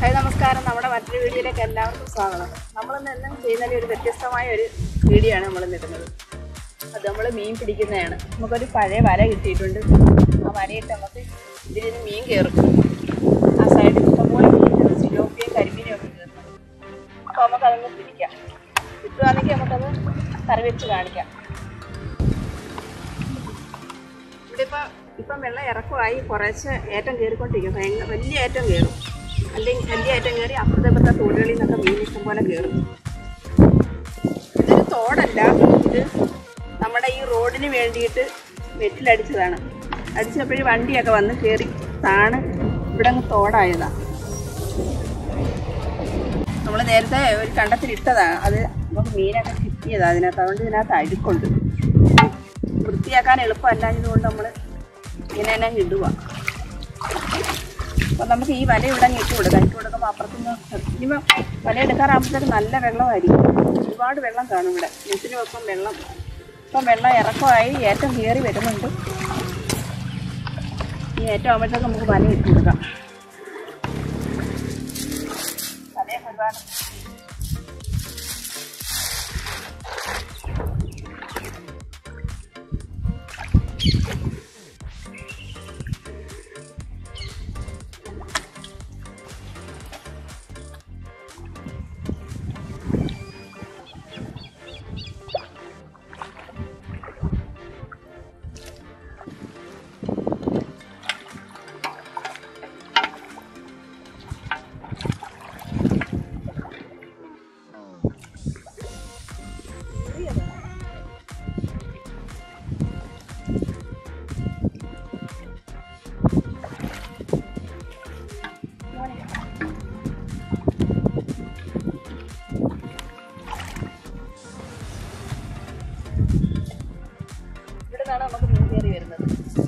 Hi നമസ്കാരം നമ്മുടെ മറ്റൊരു വീഡിയോയിലേക്ക് എല്ലാവർക്കും സ്വാഗതം നമ്മളിന്ന് എന്നും ചെയ്യുന്നതിൽ ഒരു വ്യത്യസ്തമായ ഒരു വീഡിയോ ആണ് നമ്മൾ ഇടുന്നത് അത് നമ്മൾ മീൻ പിടിക്കുന്നതാണ് നമുക്കൊരു പഴയ വല കിട്ടിയിട്ടുണ്ട് ആ വലയിട്ട് നമുക്ക് ഇതിൽ നിന്ന് മീൻ കയറും ആ സൈഡിൽ ഇഷ്ടംപോലെ മീൻ കയറും സിലോപ്പിയും കരിമീനും ഒക്കെ കയറുന്നത് അപ്പോൾ നമുക്കതൊന്ന് പിടിക്കാം കിട്ടുകയാണെങ്കിൽ നമുക്കത് കറി വെച്ച് കാണിക്കാം ഇവിടെ ഇപ്പം ഇപ്പം വെള്ളം ഇറക്കമായി കുറേശ്ശെ ഏറ്റം കയറിക്കൊണ്ടിരിക്കും ഭയങ്കര വലിയ ഏറ്റം കയറും അല്ലെങ്കിൽ വലിയ ഏറ്റം കയറി അപ്പുറത്തെ ഇപ്പുറത്തെ തോടുകളിൽ നിന്നൊക്കെ മീൻ ഇഷ്ടം പോലെ കയറും ഇതൊരു തോടല്ല ഇത് നമ്മുടെ ഈ റോഡിന് വേണ്ടിയിട്ട് വെറ്റിലടിച്ചതാണ് അടിച്ചപ്പോഴും വണ്ടിയൊക്കെ വന്ന് കയറി താണ് ഇവിടെ അങ്ങ് തോടായതാണ് നമ്മൾ നേരത്തെ ഒരു കണ്ടത്തിൽ ഇട്ടതാണ് അത് നമുക്ക് മീനൊക്കെ കിട്ടിയതാണ് അതിനകത്ത് അതുകൊണ്ട് ഇതിനകത്ത് അഴുക്കുണ്ട് വൃത്തിയാക്കാൻ എളുപ്പമല്ലാഞ്ഞതുകൊണ്ട് നമ്മൾ ഇങ്ങനെ തന്നെ ഇടുക അപ്പം നമുക്ക് ഈ വല ഇവിടെ അങ്ങ് ഇട്ട് കൊടുക്കാം ഇട്ട് കൊടുക്കുമ്പോൾ അപ്പുറത്തുനിന്ന് ഇനിയിപ്പോൾ വല എടുക്കാറാകുമ്പോഴത്തേക്ക് നല്ല വെള്ളമായിരിക്കും ഒരുപാട് വെള്ളം കാണും ഇവിടെ നെറ്റിന് വെപ്പം വെള്ളം ഇപ്പം വെള്ളം ഇറക്കമായി ഏറ്റം കയറി വരുന്നുണ്ട് ഈ ഏറ്റം ആകുമ്പോഴത്തേക്ക് നമുക്ക് വല ഇട്ട് കൊടുക്കാം വലയൊക്കെ ഒരുപാട് ഇവിടെ നിന്നാണ് നമുക്ക് മീൻ കയറി വരുന്നത്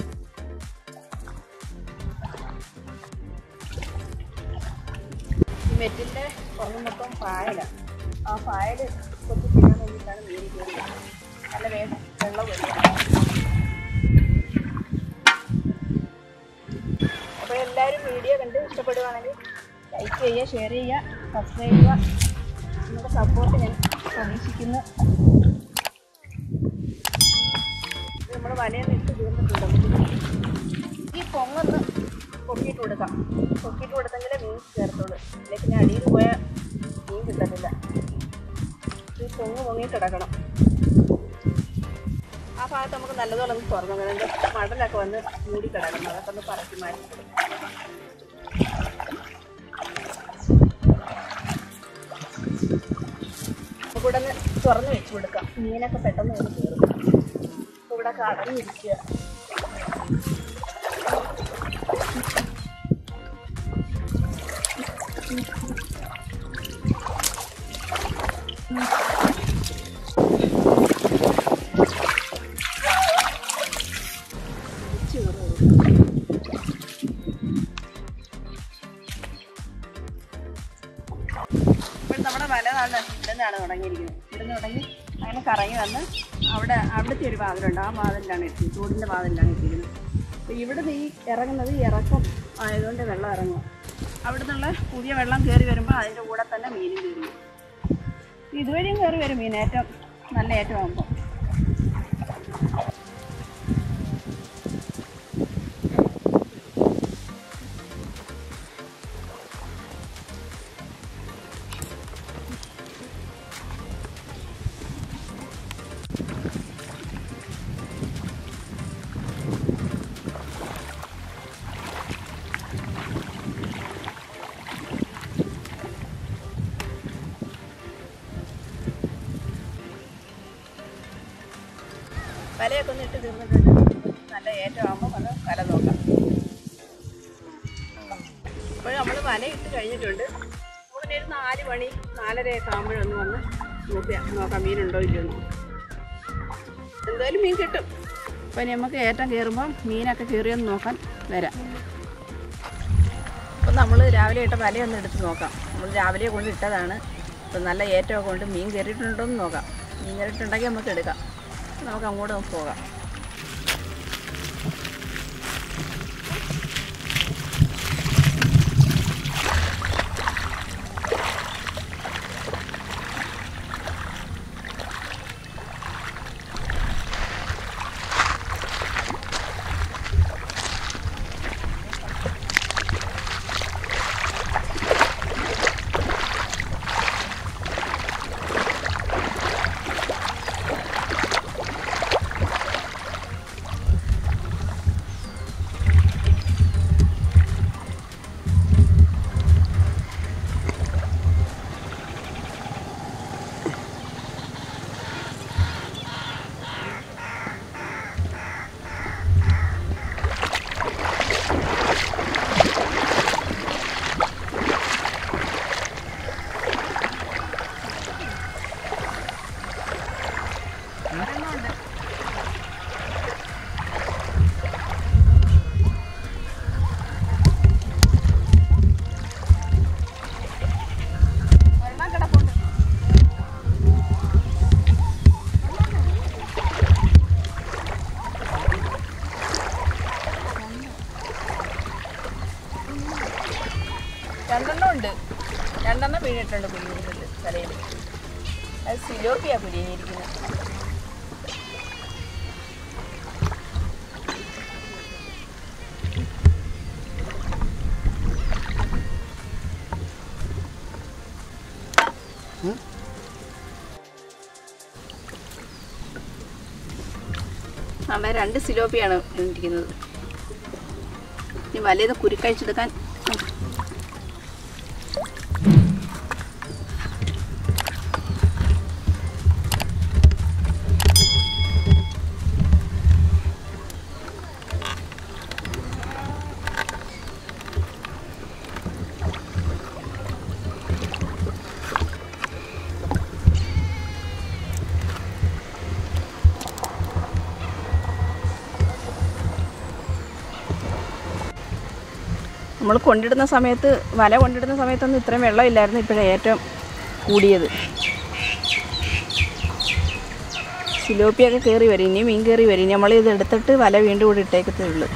ഈ മെറ്റിൻ്റെ പുറം മൊത്തം പായലാണ് ആ പായൽ കൊത്തി തിന്നാൻ വേണ്ടിയിട്ടാണ് മീൻ കയറി വരുന്നത് നല്ല വേഗം വെള്ളം വരും അപ്പോൾ എല്ലാവരും വീഡിയോ കണ്ട് ഇഷ്ടപ്പെടുവാണെങ്കിൽ ലൈക്ക് ചെയ്യുക ഷെയർ ചെയ്യുക സബ്സ്ക്രൈബ് ചെയ്യുക നിങ്ങളുടെ സപ്പോർട്ട് ഞാൻ പ്രതീക്ഷിക്കുന്നു നമ്മൾ വലയൊന്നും ഇട്ട് തീർന്നിട്ടുണ്ട് ഈ പൊങ്ങൊന്ന് പൊക്കിയിട്ട് കൊടുക്കാം പൊക്കിയിട്ട് കൊടുത്തെങ്കിലേ മീൻ ചേർത്തുള്ളൂ അല്ലെങ്കിൽ പിന്നെ അടിയിൽ പോയ മീൻ കിട്ടത്തില്ല ഈ പൊങ്ങ് പൊങ്ങി കിടക്കണം ആ ഭാഗത്ത് നമുക്ക് നല്ലതുപോലെ ഒന്ന് തുറന്നു അതിൻ്റെ മടലൊക്കെ വന്ന് മൂടി കിടക്കണം അതൊക്കെ ഒന്ന് പറക്കി മാറ്റി കൊടുക്കാം നമുക്കിവിടെ ഒന്ന് തുറന്ന് വെച്ച് കൊടുക്കാം മീനൊക്കെ പെട്ടെന്ന് വന്ന് കയറും ഇപ്പൊ ഇവിടെ കടന്നിരിക്കുക ഇപ്പോൾ നമ്മുടെ വല നല്ല ഇവിടെ നിന്നാണ് തുടങ്ങിയിരിക്കുന്നത് ഇവിടെ നിന്ന് തുടങ്ങി അങ്ങനെ കറങ്ങി വന്ന് അവിടെ അവിടുത്തെ ഒരു വാതിലുണ്ട് ആ വാതിലാണ് എത്തി ചൂടിൻ്റെ വാതിലാണ് എത്തിക്കുന്നത് അപ്പോൾ ഇവിടുന്ന് ഈ ഇറങ്ങുന്നത് ഈ ഇറക്കം ആയതുകൊണ്ട് വെള്ളം ഇറങ്ങും അവിടെ നിന്നുള്ള പുതിയ വെള്ളം കയറി വരുമ്പോൾ അതിൻ്റെ കൂടെ തന്നെ മീനും കയറി വരും ഇതുവഴിയും കയറി വരും മീൻ ഏറ്റവും നല്ല ഏറ്റവും ആകുമ്പോൾ വലയൊക്കെ ഒന്ന് ഇട്ട് തീർന്നിട്ടുണ്ട് നല്ല ഏറ്റവും ആകുമ്പോൾ വന്ന് വല നോക്കാം അപ്പോൾ നമ്മൾ വല ഇട്ട് കഴിഞ്ഞിട്ടുണ്ട് ഉടനെ ഒരു നാല് മണി നാലരയൊക്കെ ആകുമ്പോഴൊന്ന് വന്ന് നോക്കാം നോക്കാം മീനുണ്ടോ ഇല്ലയോ എന്തായാലും മീൻ കിട്ടും അപ്പോൾ ഇനി നമുക്ക് ഏറ്റം കയറുമ്പോൾ മീനൊക്കെ കയറിയൊന്ന് നോക്കാൻ വരാം അപ്പം നമ്മൾ രാവിലെ ഇട്ട വലയൊന്ന് എടുത്ത് നോക്കാം നമ്മൾ രാവിലെ കൊണ്ട് ഇട്ടതാണ് അപ്പം നല്ല ഏറ്റവും കൊണ്ട് മീൻ കയറിയിട്ടുണ്ടോ എന്ന് നോക്കാം മീൻ കയറിയിട്ടുണ്ടെങ്കിൽ നമുക്ക് എടുക്കാം നമുക്ക് അങ്ങോട്ട് പോകാം രണ്ടെണ്ണം ഉണ്ട് രണ്ടെണ്ണം വീണിട്ടുണ്ട് കുരുങ്ങിയിട്ടുണ്ട് തലയിൽ അത് സിലോപ്പിയാ കുരുങ്ങിയിരിക്കുന്നത് അമ്മ രണ്ട് സിലോപ്പിയാണ് ഇരിക്കുന്നത് ഇനി വലയത് കുരുക്കഴിച്ചെടുക്കാൻ നമ്മൾ കൊണ്ടിടുന്ന സമയത്ത് വല കൊണ്ടിടുന്ന സമയത്തൊന്നും ഇത്രയും വെള്ളമില്ലായിരുന്നു ഇപ്പോഴേ ഏറ്റവും കൂടിയത് സിലോപ്പിയൊക്കെ കയറി വരും ഇനി മീൻ കയറി വരും ഇനി നമ്മളിത് എടുത്തിട്ട് വല വീണ്ടും കൂടി ഇട്ടേക്കത്തേ ഉള്ളൂ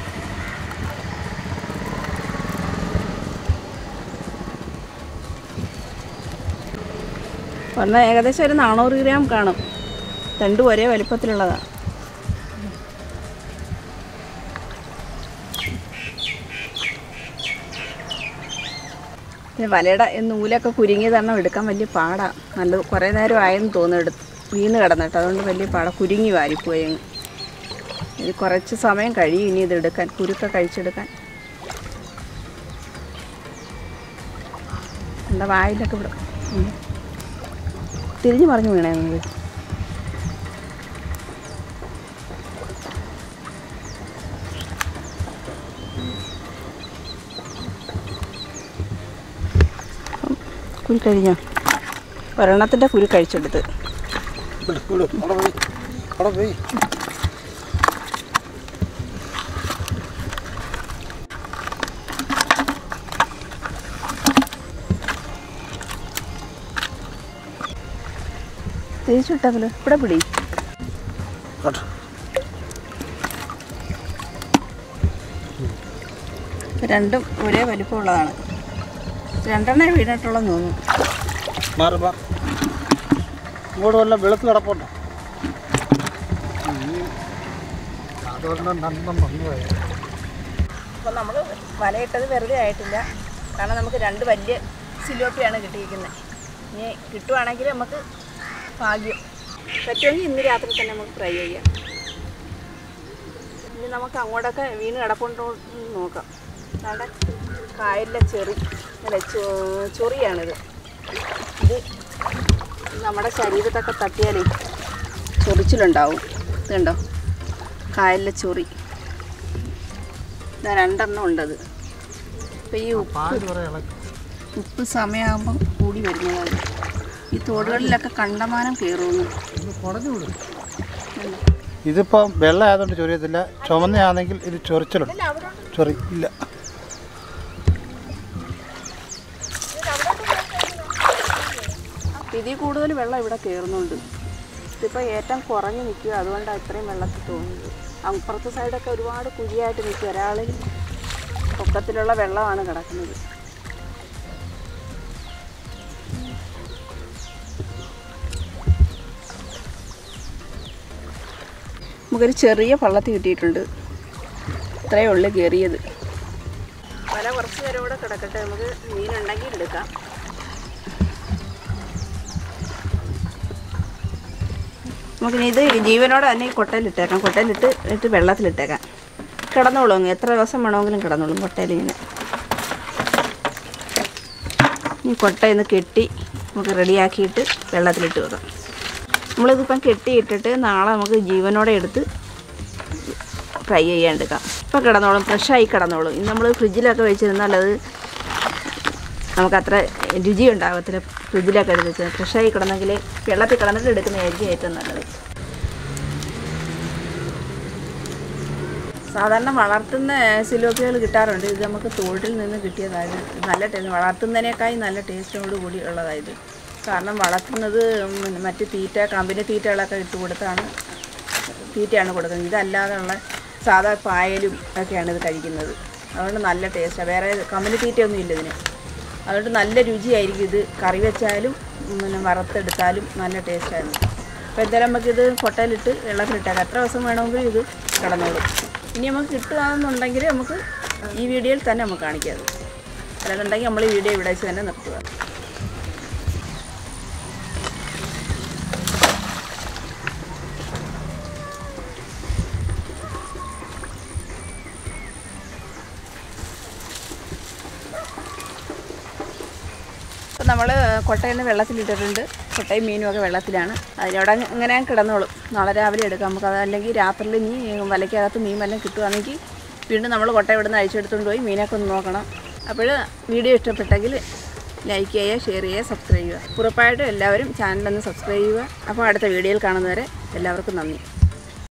പറഞ്ഞാൽ ഏകദേശം ഒരു നാനൂറ് ഗ്രാം കാണും രണ്ടും ഒരേ വലിപ്പത്തിലുള്ളതാണ് പിന്നെ വലയുടെ നൂലൊക്കെ കുരുങ്ങി തന്നെ എടുക്കാൻ വലിയ പാടാണ് നല്ല കുറേ നേരം ആയെന്ന് തോന്നുന്നു എടുത്ത് വീണ് കിടന്നിട്ട് അതുകൊണ്ട് വലിയ പാടാ കുരുങ്ങി വാരിപ്പോയി അങ്ങ് ഇത് കുറച്ച് സമയം കഴിയും ഇനി ഇത് എടുക്കാൻ കുരുക്ക കഴിച്ചെടുക്കാൻ എന്താ വായിലൊക്കെ ഇവിടെ ഉം. തിരിഞ്ഞു പറഞ്ഞു വീണേ നിങ്ങൾ കുരു കഴിഞ്ഞോ ഒരെണ്ണത്തിൻ്റെ കുരു കഴിച്ചെടുത്ത് വിട്, വിട്. അവിടെ പോയി അവിടെ പോയി തിരിച്ചിട്ടെങ്കിൽ ഇവിടെ പിടി കേട്ടോ രണ്ടും ഒരേ വലിപ്പമുള്ളതാണ് രണ്ടെണ്ണേ വീണിട്ടുള്ളതെന്ന് തോന്നുന്നു മാറി മാറി ഇങ്ങോട്ട് വല്ല വെളുത്ത് കിടപ്പുണ്ടോ അതുകൊണ്ട് നന്ദം വന്നു പോയ അപ്പോൾ നമ്മൾ വലയിട്ടത് വെറുതെ ആയിട്ടില്ല കാരണം നമുക്ക് രണ്ട് വലിയ സിലോപ്പിയാണ് കിട്ടിയിരിക്കുന്നത് ഇനി കിട്ടുവാണെങ്കിൽ നമുക്ക് ഭാഗ്യം പറ്റുമെങ്കിൽ ഇന്ന് രാത്രി തന്നെ നമുക്ക് ഫ്രൈ ചെയ്യാം ഇനി നമുക്ക് അങ്ങോട്ടൊക്കെ വീണ് കിടപ്പുണ്ടോ എന്ന് നോക്കാം അവിടെ കായലിലെ ചെറി അല്ല ചൊ- ചൊറിയാണിത് ഇത് നമ്മുടെ ശരീരത്തൊക്കെ തട്ടിയാലേ ചൊറിച്ചിലുണ്ടാവും ഇതുണ്ടോ കായലിലെ ചൊറി ഇതാ രണ്ടെണ്ണം ഉണ്ടത് അപ്പോൾ ഈ ഉപ്പ് പാല് കുറേ ഇളക്കി ഉപ്പ് സമയമാകുമ്പം കൂടി വരുന്നതാണ് ഈ തോടുകളിലൊക്കെ കണ്ടമാനം കയറുന്നു ഇത് കുടഞ്ഞു വിടും ഇതിപ്പോൾ വെള്ളം ആയതുകൊണ്ട് ചൊറിയത്തില്ല ചുമന്നയാണെങ്കിൽ ഇത് ചൊറിച്ചിലുണ്ട് ചൊറി ഇല്ല ഇതിൽ കൂടുതൽ വെള്ളം ഇവിടെ കയറുന്നുണ്ട് ഇതിപ്പോൾ ഏറ്റവും കുറഞ്ഞ് നിൽക്കുക അതുകൊണ്ടാണ് ഇത്രയും വെള്ളത്തിൽ തോന്നുന്നത് അപ്പുറത്തെ സൈഡൊക്കെ ഒരുപാട് കുഴിയായിട്ട് നിൽക്കുക ഒരാളിൽ പൊക്കത്തിലുള്ള വെള്ളമാണ് കിടക്കുന്നത് നമുക്കൊരു ചെറിയ പള്ളത്തി കിട്ടിയിട്ടുണ്ട് ഇത്രയേ ഉള്ളു കയറിയത് വല കുറച്ച് നേരം കൂടെ കിടക്കട്ടെ നമുക്ക് മീനുണ്ടെങ്കിൽ എടുക്കാം നമുക്കിനി ഇത് ജീവനോടെ തന്നെ ഈ കൊട്ടയിലിട്ടേക്കാം കൊട്ടയിലിട്ട് ഇട്ട് വെള്ളത്തിലിട്ടേക്കാം കിടന്നോളും അങ്ങ് എത്ര ദിവസം വേണമെങ്കിലും കിടന്നോളും കൊട്ടയിൽ ഇങ്ങനെ ഈ കൊട്ടയിൽ നിന്ന് കെട്ടി നമുക്ക് റെഡിയാക്കിയിട്ട് വെള്ളത്തിലിട്ട് വെക്കാം നമ്മളിതിപ്പം കെട്ടിയിട്ടിട്ട് നാളെ നമുക്ക് ജീവനോടെ എടുത്ത് ഫ്രൈ ചെയ്യാൻ എടുക്കാം ഇപ്പം കിടന്നോളും ഫ്രഷായി കിടന്നോളും ഇന്ന് നമ്മൾ ഫ്രിഡ്ജിലൊക്കെ വെച്ചിരുന്നാൽ അത് നമുക്കത്ര രുചി ഉണ്ടാകത്തില്ല ഫ്രിഡ്ജിലൊക്കെ എടുത്ത് വെച്ചാൽ ഫ്രഷായി കിടന്നെങ്കിൽ വെള്ളത്തിൽ കിടന്നിട്ട് എടുക്കുന്നതായിരിക്കും ഏറ്റവും നല്ലത് സാധാരണ വളർത്തുന്ന സിലോപ്പികൾ കിട്ടാറുണ്ട് ഇത് നമുക്ക് തോട്ടിൽ നിന്ന് കിട്ടിയതാണ് നല്ല ടേസ്റ്റ് വളർത്തുന്നതിനേക്കായി നല്ല ടേസ്റ്റോട് കൂടി ഉള്ളതായത് കാരണം വളർത്തുന്നത് ഉം മറ്റ് തീറ്റ കമ്പനി തീറ്റകളൊക്കെ ഇട്ട് കൊടുത്താണ് തീറ്റയാണ് കൊടുക്കുന്നത് ഇതല്ലാതെയുള്ള സാധാ പായലും ഒക്കെയാണ് ഇത് കഴിക്കുന്നത് അതുകൊണ്ട് നല്ല ടേസ്റ്റാണ് വേറെ കമ്പനി തീറ്റയൊന്നും ഇല്ല ഇതിന് അതുകൊണ്ട് നല്ല രുചിയായിരിക്കും ഇത് കറി വെച്ചാലും ഉം, പിന്നെ വറുത്തെടുത്താലും നല്ല ടേസ്റ്റായിരുന്നു അപ്പോൾ എന്തായാലും നമുക്കിത് കൊട്ടയിലിട്ട് വെള്ളത്തിലിട്ടേക്കാം എത്ര ദിവസം വേണമെങ്കിലും ഇത് കിടന്നോളും ഇനി നമുക്ക് കിട്ടുകയാണെന്നുണ്ടെങ്കിൽ നമുക്ക് ഈ വീഡിയോയിൽ തന്നെ നമുക്ക് കാണിക്കാം അത് അല്ലാന്നുണ്ടെങ്കിൽ നമ്മൾ ഈ വീഡിയോ ഇവിടെ വെച്ച് തന്നെ നിർത്തുക അപ്പോൾ നമ്മൾ കൊട്ടയിൽ നിന്ന് വെള്ളത്തിലിട്ടിട്ടുണ്ട് കൊട്ടയും മീനും ഒക്കെ വെള്ളത്തിലാണ് അതിനോട് അങ്ങ് ഇങ്ങനെ കിടന്നോളും നാളെ രാവിലെ എടുക്കാം നമുക്ക് അത് അല്ലെങ്കിൽ രാത്രിയിൽ ഇനി വലയ്ക്കകത്ത് മീൻ വല്ലതും കിട്ടുവാണെങ്കിൽ വീണ്ടും നമ്മൾ കൊട്ട ഇവിടുന്ന് അഴിച്ചെടുത്തുകൊണ്ട് പോയി മീനൊക്കെ ഒന്ന് നോക്കണം അപ്പോൾ വീഡിയോ ഇഷ്ടപ്പെട്ടെങ്കിൽ ലൈക്ക് ചെയ്യുക ഷെയർ ചെയ്യുക സബ്സ്ക്രൈബ് ചെയ്യുക ഉറപ്പായിട്ടും എല്ലാവരും ചാനലൊന്ന് സബ്സ്ക്രൈബ് ചെയ്യുക അപ്പോൾ അടുത്ത വീഡിയോയിൽ കാണുന്നവരെ എല്ലാവർക്കും നന്ദി